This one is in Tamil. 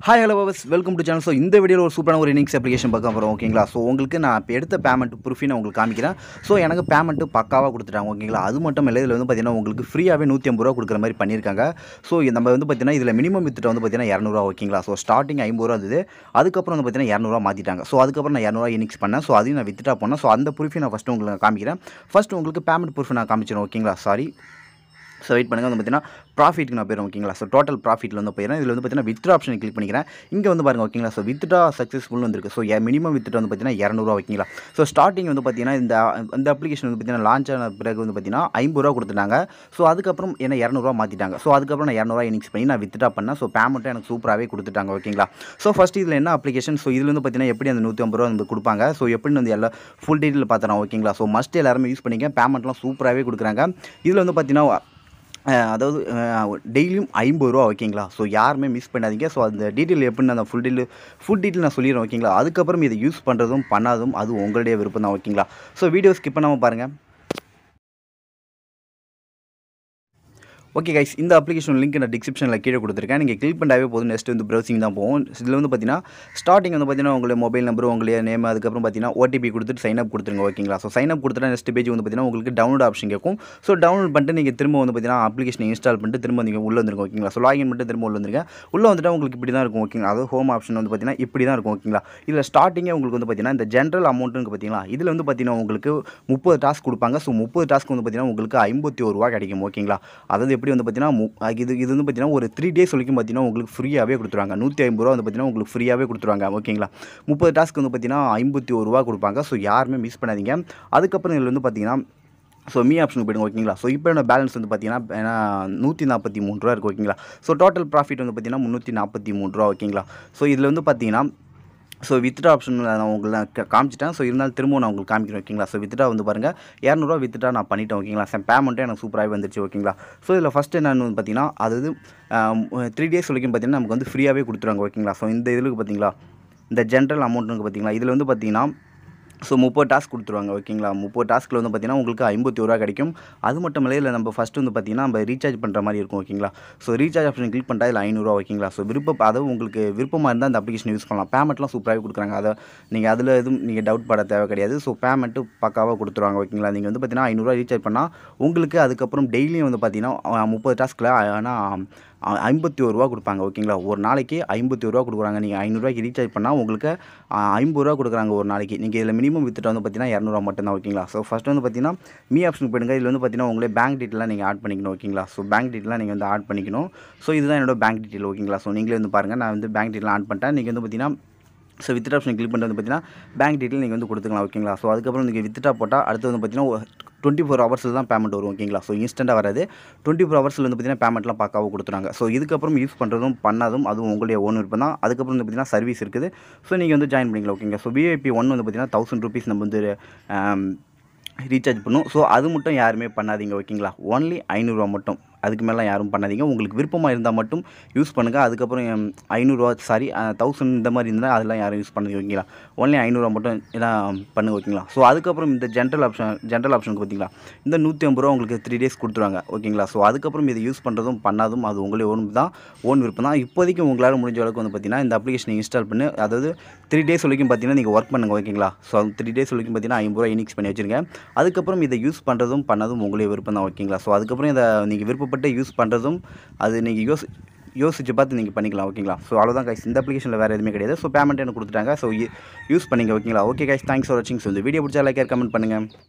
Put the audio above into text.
ஹாய் ஹலோ பஸ் வெல்கம் டு சேனல் ஸோ இந்த வீடியோவில் ஒரு சூப்பரான ஒரு இனிங்ஸ் அப்ளிகேஷன் பார்க்க போகிறோம் ஓகேங்களா ஸோ உங்களுக்கு நான் இப்போ எடுத்த பேமெண்ட் ப்ரூஃபி நான் உங்களுக்கு காமிக்கிறேன் ஸோ எனக்கு பேமெண்ட்டு பக்காவாக கொடுத்துட்டாங்க ஓகேங்களா அது மட்டும் இல்லை இதில் வந்து பார்த்தீங்கன்னா உங்களுக்கு ஃப்ரீயாகவே நூற்றி ஐம்பது ரூபா கொடுக்குற மாதிரி பண்ணியிருக்காங்க ஸோ நம்ம வந்து பார்த்தீங்கன்னா இதில் மினிமம் வித்துட்டு வந்து பார்த்தீங்கன்னா இரநூறுவா ஓகேங்களா ஸோ ஸ்டார்டிங் ஐம்பது ரூபா இருந்தது அதுக்கப்புறம் வந்து பார்த்தீங்கன்னா இரநூறுவா மாற்றிட்டாங்க ஸோ அதுக்கப்புறம் நான் இரநூறுவா இனிக்ஸ் பண்ணேன் ஸோ அதையும் நான் வித்துட்டா போனேன் ஸோ அந்த ப்ரூஃபி நான் ஃபஸ்ட்டு உங்களுக்கு காமிக்கிறேன் ஃபஸ்ட்டு உங்களுக்கு பேமெண்ட் ப்ரூஃப் நான் காமிச்சிடும் ஓகேங்களா சாரி ஸோ வெயிட் பண்ணுங்கள் வந்து பார்த்தீங்கன்னா ப்ராஃபிட்டுக்கு நான் போயிடும் ஓகேங்களா ஸோ டோட்டல் ப்ராஃபிட்டில் வந்து போயிடும் இதில் வந்து பார்த்தீங்கன்னா வித்ரா ஆப்ஷன் கிளிக் பண்ணிக்கிறேன் இங்கே வந்து பாருங்கள் ஓகேங்களா ஸோ வித்ரா சக்ஸஸ்ஃபுல் வந்துருக்கு ஸோ மினிமம் வித்ரா வந்து பார்த்தீங்கன்னா இரநூறுவா ஓகேங்களா ஸோ ஸ்டார்டிங் வந்து பார்த்தீங்கன்னா இந்த இந்த அப்ளிகேஷன் வந்து பார்த்தீங்கன்னா லான்ச் ஆன பிறகு வந்து பார்த்தீங்கன்னா ஐம்பது ரூபா கொடுத்துட்டாங்க ஸோ அதுக்கப்புறம் என்ன இரநூறுவா மாற்றிட்டாங்க ஸோ அதுக்கப்புறம் நான் இரநூறுவா இனிக்ஸ் பண்ணி நான் வித்ரா பண்ணேன் ஸோ பேமெண்ட்டை எனக்கு சூப்பராகவே கொடுத்துட்டாங்க ஓகேங்களா ஸோ ஃபஸ்ட் இதில் என்ன அப்ளிகேஷன் ஸோ இதில் வந்து பார்த்தீங்கன்னா எப்படி அந்த நூற்றி ஐம்பது ரூபா வந்து கொடுப்பாங்க ஸோ எப்படின்னு வந்து எல்லாம் ஃபுல் டீட்டெயில் பார்த்துறோம் ஓகேங்களா ஸோ மஸ்ட் எல்லாருமே யூஸ் பண்ணிக்க பேமெண்ட்லாம் சூப்பராகவே கொடுக்குறாங்க இதில் வந்து பார்த்தீங்கன்னா அஹ் அதாவது டெய்லியும் ஐம்பது ரூபா ஓகேங்களா ஸோ யாருமே மிஸ் பண்ணாதீங்க ஸோ அந்த டீட்டெயில் எப்படின்னு அந்த ஃபுல் டீட்டெயில் ஃபுல் டீட்டெயில் நான் சொல்லிடுறேன் ஓகேங்களா அதுக்கப்புறம் இதை யூஸ் பண்ணுறதும் பண்ணாதும் அது உங்களுடைய விருப்பம் தான் ஓகேங்களா ஸோ வீடியோ ஸ்கிப் பண்ணாமல் பாருங்கள் ஓகே கைஸ் இந்த அப்ளிகேஷன் லிங்க் நான் டிஸ்கிரிப்ஷனில் கீழே கொடுத்துருக்கேன் நீங்கள் கிளிக் பண்ணாவே போதும் நெக்ஸ்ட் வந்து ப்ரௌசிங் தான் போகும் இதில் வந்து பார்த்தீங்கன்னா ஸ்டார்டிங் வந்து பார்த்தீங்கன்னா உங்களுடைய மொபைல் நம்பர் உங்களுடைய நேம் அதுக்கப்புறம் பார்த்தீங்கன்னா ஓடிபி கொடுத்துட்டு சைன் அப் கொடுத்துருங்க ஓகேங்களா ஸோ சைன் அப் கொடுத்துட்டா நெக்ஸ்ட் பேஜ் வந்து பார்த்தீங்கன்னா உங்களுக்கு டவுன்லோட் ஆப்ஷன் கேட்கும் ஸோ டவுன்லோட் பண்ணிட்டு நீங்கள் திரும்ப வந்து பார்த்தீங்கன்னா அப்ளிகேஷன் இன்ஸ்டால் பண்ணிட்டு திரும்ப நீங்கள் உள்ளே வந்துருங்க ஓகேங்களா ஸோ லாகின் பண்ணிட்டு திரும்ப உள்ள வந்துருங்க உள்ளே வந்துட்டு உங்களுக்கு இப்படி தான் இருக்கும் ஓகேங்களா அதாவது ஹோம் ஆப்ஷன் வந்து பார்த்தீங்கன்னா இப்படி தான் இருக்கும் ஓகேங்களா இதில் ஸ்டார்டிங்கே உங்களுக்கு வந்து பார்த்தீங்கன்னா இந்த ஜென்ரல் அமௌண்ட்டுன்னு பார்த்தீங்களா இதில் வந்து பார்த்தீங்கன்னா உங்களுக்கு முப்பது டாஸ்க் கொடுப்பாங்க ஸோ முப்பது டாஸ்க் வந்து பார்த்தீங்கன்னா உங்களுக்கு ஐம்பத்தி ஒரு ரூபா கிடைக்கும் ஓகேங்களா அதாவது எப்படி வந்து பார்த்தீங்கன்னா மு- இது இது வந்து பார்த்தீங்கன்னா ஒரு த்ரீ டேஸ் வரைக்கும் பார்த்தீங்கன்னா உங்களுக்கு ஃப்ரீயாகவே கொடுத்துருவாங்க நூற்றி ஐம்பது ரூபா வந்து பார்த்தீங்கன்னா உங்களுக்கு ஃப்ரீயாகவே கொடுத்துருவாங்க ஓகேங்களா முப்பது டாஸ்க் வந்து பார்த்தீங்கன்னா ஐம்பத்தி ஒரு ரூபா கொடுப்பாங்க ஸோ யாருமே மிஸ் பண்ணாதீங்க அதுக்கப்புறம் இதில் வந்து பார்த்தீங்கன்னா ஸோ மீ ஆப்ஷன் போயிடுங்க ஓகேங்களா ஸோ இப்போ என்ன பேலன்ஸ் வந்து பார்த்தீங்கன்னா ஏன்னா நூற்றி நாற்பத்தி மூணு ரூபா இருக்குது ஓகேங்களா ஸோ டோட்டல் ப்ராஃபிட் வந்து பார்த்தீங்கன்னா முந்நூற்றி நாற்பத்தி மூணு ரூபா ஓகேங்களா ஸோ இதில் வந்து பார்த்தீங்கன்னா ஸோ வித்ட்ரா ஆப்ஷன் நான் உங்களுக்கு நான் கா- காமிச்சிட்டேன் ஸோ இருந்தாலும் திரும்ப நான் உங்களுக்கு காமிக்கிறேன் ஓகேங்களா ஸோ வித்ட்ரா வந்து பாருங்கள் இரநூறுவா வித்ட்ரா நான் பண்ணிட்டேன் ஓகேங்களா சார் பேமெண்ட்டும் எனக்கு சூப்பராகவே வந்துருச்சு ஓகேங்களா ஸோ இதில் ஃபஸ்ட்டு என்னன்னு வந்து பார்த்தீங்கன்னா அதாவது த்ரீ டேஸ் வரைக்கும் பார்த்தீங்கன்னா நமக்கு வந்து ஃப்ரீயாகவே கொடுத்துருவாங்க ஓகேங்களா ஸோ இந்த இதுக்கு பார்த்தீங்களா இந்த ஜென்ரல் அமௌண்ட்டுக்கு பார்த்தீங்களா இதில் வந்து பார்த்தீங்கன்னா ஸோ முப்பது டாஸ்க் கொடுத்துருவாங்க ஓகேங்களா முப்பது டாஸ்க்கில் வந்து பார்த்தீங்கன்னா உங்களுக்கு ஐம்பத்தி ரூபா கிடைக்கும் அது மட்டும் இல்லை இதில் நம்ம ஃபஸ்ட்டு வந்து பார்த்தீங்கன்னா நம்ம ரீசார்ஜ் பண்ணுற மாதிரி இருக்கும் ஓகேங்களா ஸோ ரீசார்ஜ் ஆப்ஷன் கிளிக் பண்ணிட்டா இதில் ஐநூறுரூவா ஓகேங்களா ஸோ விருப்பம் அதாவது உங்களுக்கு விருப்பமாக இருந்தால் அந்த அப்ளிகேஷன் யூஸ் பண்ணலாம் பேமெண்ட்லாம் சூப்பராகவே கொடுக்குறாங்க அதை நீங்கள் அதில் எதுவும் நீங்கள் டவுட் பட தேவை கிடையாது ஸோ பேமெண்ட்டு பக்காவாக கொடுத்துருவாங்க ஓகேங்களா நீங்கள் வந்து பார்த்தீங்கன்னா ஐநூறுரூவா ரீசார்ஜ் பண்ணால் உங்களுக்கு அதுக்கப்புறம் டெய்லியும் வந்து பார்த்தீங்கன்னா முப்பது டாஸ்க்கில் ஆனால் ஐம்பத்தி ஒரு ரூபா கொடுப்பாங்க ஓகேங்களா ஒரு நாளைக்கு ஐம்பத்தி ஒரு ரூபா கொடுக்குறாங்க நீங்கள் ஐநூறுரூவாய்க்கு ரீசார்ஜ் பண்ணால் உங்களுக்கு ஐம்பது ரூபா கொடுக்குறாங்க ஒரு நாளைக்கு நீங்கள் இதில் மினிமம் வித்துட்டு வந்து பார்த்தீங்கன்னா இரநூறுவா மட்டும்தான் ஓகேங்களா ஸோ ஃபஸ்ட் வந்து பார்த்தீங்கன்னா மீ ஆப்ஷனுக்கு போயிடுங்க இதில் வந்து பார்த்தீங்கன்னா உங்களே பேங்க் டீட்டெயிலாம் நீங்கள் ஆட் பண்ணிக்கணும் ஓகேங்களா ஸோ பேங்க் டீட்டெயிலாம் நீங்கள் வந்து ஆட் பண்ணிக்கணும் ஸோ இதுதான் என்னோட பேங்க் டீட்டெயில் ஓகேங்களா ஸோ நீங்களே வந்து பாருங்கள் நான் வந்து பேங்க் டீட்டெயில் ஆட் பண்ணிட்டேன் நீங்கள் வந்து பார்த்தீங்கன்னா ஸோ வித்ட்ரா ஆப்ஷன் கிளிக் பண்ணிட்டு வந்து பார்த்தீங்கன்னா பேங்க் டீட்டெயில் நீங்கள் வந்து கொடுத்துக்கலாம் ஓகேங்களா ஸோ அதுக்கப்புறம் நீங்கள் வித்ட்ரா போட்டால் அடுத்து வந்து பார்த்தீங்கன்னா டுவெண்ட்டி ஃபோர் ஹவர்ஸில் தான் பேமெண்ட் வரும் ஓகேங்களா ஸோ இன்ஸ்டண்ட்டாக வராது டுவெண்ட்டி ஃபோர் ஹவர்ஸில் வந்து பார்த்தீங்கன்னா பேமெண்ட்லாம் பக்காவாக கொடுத்துறாங்க ஸோ இதுக்கப்புறம் யூஸ் பண்ணுறதும் பண்ணாதும் அதுவும் உங்களுடைய ஓன் விருப்பம் தான் அதுக்கப்புறம் வந்து பார்த்தீங்கன்னா சர்வீஸ் இருக்குது ஸோ நீங்கள் வந்து ஜாயின் பண்ணிக்கலாம் ஓகேங்களா ஸோ விஐபி ஒன் வந்து பார்த்தீங்கன்னா தௌசண்ட் ருபீஸ் நம்ம வந்து ரீசார்ஜ் பண்ணும் ஸோ அது மட்டும் யாருமே பண்ணாதீங்க ஓகேங்களா ஒன்லி ஐநூறுரூவா மட்டும் அதுக்கு மேலே யாரும் பண்ணாதீங்க உங்களுக்கு விருப்பமாக இருந்தால் மட்டும் யூஸ் பண்ணுங்கள் அதுக்கப்புறம் எம், ஐநூறுரூவா சாரி தௌசண்ட் இந்த மாதிரி இருந்தால் அதெல்லாம் யாரும் யூஸ் பண்ணாதீங்க ஓகேங்களா ஒன்லி ஐநூறுரூவா மட்டும் இதான் பண்ணுங்க ஓகேங்களா ஸோ அதுக்கப்புறம் இந்த ஜென்ரல் ஆப்ஷன் ஜென்ரல் ஆப்ஷனுக்கு பார்த்தீங்களா இந்த நூற்றி ஐம்பது ரூபா உங்களுக்கு த்ரீ டேஸ் கொடுத்துருவாங்க ஓகேங்களா ஸோ அதுக்கப்புறம் இதை யூஸ் பண்ணுறதும் பண்ணாதும் அது உங்களே ஓன் தான் ஓன் விருப்பம் தான் இப்போதைக்கு உங்களால் முடிஞ்ச அளவுக்கு வந்து பார்த்தீங்கன்னா இந்த அப்ளிகேஷனை இன்ஸ்டால் பண்ணி அதாவது த்ரீ டேஸ் வரைக்கும் பார்த்தீங்கன்னா நீங்கள் ஒர்க் பண்ணுங்க ஓகேங்களா ஸோ த்ரீ டேஸ் வரைக்கும் பார்த்தீங்கன்னா ஐம்பது ரூபா இனிக்ஸ் பண்ணி வச்சிருங்க அதுக்கப்புறம் இதை யூஸ் பண்ணுறதும் பண்ணதும் உங்களே விருப்பம் தான் ஓகேங்களா ஸோ அதுக்கப்புறம் இதை நீங்கள் விருப்பப்பட்டு யூஸ் பண்ணுறதும் அது நீங்கள் யோசி யோசிச்சு பார்த்து நீங்கள் பண்ணிக்கலாம் ஓகேங்களா ஸோ அவ்வளோதான் கைஸ் இந்த அப்ளிகேஷனில் வேறு எதுவுமே கிடையாது ஸோ பேமெண்ட் எனக்கு கொடுத்துட்டாங்க ஸோ யூஸ் பண்ணிங்க ஓகேங்களா ஓகே கைஸ் தேங்க்ஸ் ஃபார் வாட்சிங் ஸோ இந்த வீடியோ பிடிச்சா லைக் கமெண்ட் பண்ணுங்கள்